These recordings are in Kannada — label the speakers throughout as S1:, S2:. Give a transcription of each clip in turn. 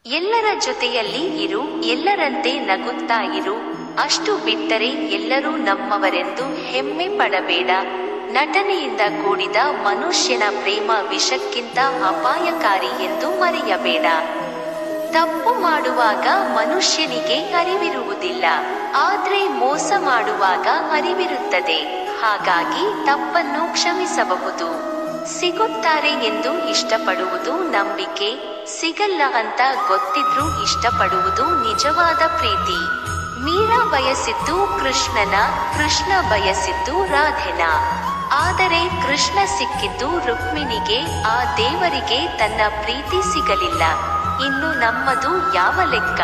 S1: ಎಲ್ಲರ ಜೊತೆಯಲ್ಲಿ ಇರು ಎಲ್ಲರಂತೆ ನಗುತ್ತಾ ಇರು ಅಷ್ಟು ಬಿಟ್ಟರೆ ಎಲ್ಲರೂ ನಮ್ಮವರೆಂದು ಹೆಮ್ಮೆ ಪಡಬೇಡ ನಟನೆಯಿಂದ ಕೂಡಿದ ಮನುಷ್ಯನ ಪ್ರೇಮ ವಿಷಕ್ಕಿಂತ ಅಪಾಯಕಾರಿ ಎಂದು ಮರೆಯಬೇಡ ತಪ್ಪು ಮಾಡುವಾಗ ಮನುಷ್ಯನಿಗೆ ಅರಿವಿರುವುದಿಲ್ಲ ಆದ್ರೆ ಮೋಸ ಮಾಡುವಾಗ ಅರಿವಿರುತ್ತದೆ ಹಾಗಾಗಿ ತಪ್ಪನ್ನು ಕ್ಷಮಿಸಬಹುದು ಸಿಗುತ್ತಾರೆ ಎಂದು ಇಷ್ಟಪಡುವುದು ನಂಬಿಕೆ ಸಿಗಲ್ಲ ಅಂತ ಗೊತ್ತಿದ್ರೂ ಇಷ್ಟಪಡುವುದು ನಿಜವಾದ ಪ್ರೀತಿ ಮೀರಾ ಬಯಸಿದ್ದು ಕೃಷ್ಣನ ಕೃಷ್ಣ ಬಯಸಿದ್ದು ರಾಧೆನ ಆದರೆ ಕೃಷ್ಣ ಸಿಕ್ಕಿದ್ದು ರುಕ್ಮಿಣಿಗೆ ಆ ದೇವರಿಗೆ ತನ್ನ ಪ್ರೀತಿ ಸಿಗಲಿಲ್ಲ ಇನ್ನು ನಮ್ಮದು ಯಾವ ಲೆಕ್ಕ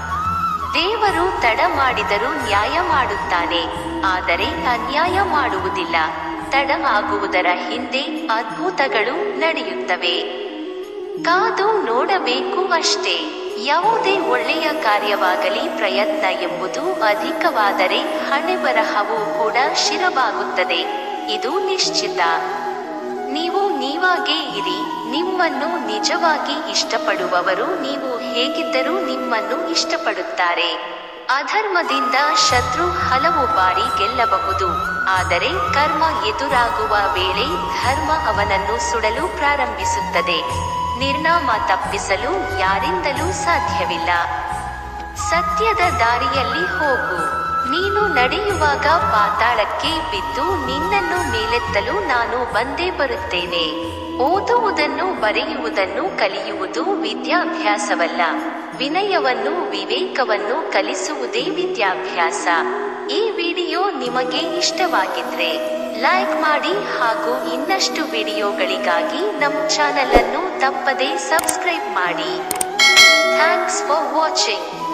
S1: ದೇವರು ತಡ ಮಾಡಿದರೂ ನ್ಯಾಯ ಮಾಡುತ್ತಾನೆ ಆದರೆ ಅನ್ಯಾಯ ಮಾಡುವುದಿಲ್ಲ ತಡ ಆಗುವುದರ ಹಿಂದೆ ಅದ್ಭುತಗಳು ನಡೆಯುತ್ತವೆ ಕಾದು ನೋಡಬೇಕು ಅಷ್ಟೇ ಯಾವುದೇ ಒಳ್ಳೆಯ ಕಾರ್ಯವಾಗಲಿ ಪ್ರಯತ್ನ ಎಂಬುದು ಅಧಿಕವಾದರೆ ಹಣೆಬರಹವೂ ಕೂಡ ಶಿರವಾಗುತ್ತದೆ ಇದು ನಿಶ್ಚಿತ ನೀವು ನೀವಾಗೇ ಇರಿ ನಿಮ್ಮನ್ನು ನಿಜವಾಗಿ ಇಷ್ಟಪಡುವವರು ನೀವು ಹೇಗಿದ್ದರೂ ನಿಮ್ಮನ್ನು ಇಷ್ಟಪಡುತ್ತಾರೆ ಅಧರ್ಮದಿಂದ ಶತ್ರು ಹಲವು ಬಾರಿ ಗೆಲ್ಲಬಹುದು ಆದರೆ ಕರ್ಮ ಎದುರಾಗುವ ವೇಳೆ ಧರ್ಮ ಅವನನ್ನು ಸುಡಲು ಪ್ರಾರಂಭಿಸುತ್ತದೆ ನಿರ್ನಾಮ ತಪ್ಪಿಸಲು ಯಾರಿಂದಲೂ ಸಾಧ್ಯವಿಲ್ಲ ಸತ್ಯದ ದಾರಿಯಲ್ಲಿ ಹೋಗು ನೀನು ನಡೆಯುವಾಗ ಪಾತಾಳಕ್ಕೆ ಬಿದ್ದು ನಿನ್ನನ್ನು ಮೇಲೆತ್ತಲು ನಾನು ಬಂದೇ ಬರುತ್ತೇನೆ ಓದುವುದನ್ನು ಬರೆಯುವುದನ್ನು ಕಲಿಯುವುದು ವಿದ್ಯಾಭ್ಯಾಸವಲ್ಲ ವಿನಯವನ್ನು ವಿವೇಕವನ್ನು ಕಲಿಸುವುದೇ ವಿದ್ಯಾಭ್ಯಾಸ ಈ ವಿಡಿಯೋ ನಿಮಗೆ ಇಷ್ಟವಾಗಿದ್ರೆ ಲೈಕ್ ಮಾಡಿ ಹಾಗೂ ಇನ್ನಷ್ಟು ವಿಡಿಯೋಗಳಿಗಾಗಿ ನಮ್ಮ ಚಾನಲ್ ಅನ್ನು ತಪ್ಪದೇ ಸಬ್ಸ್ಕ್ರೈಬ್ ಮಾಡಿ ಥ್ಯಾಂಕ್ಸ್ ಫಾರ್ ವಾಚಿಂಗ್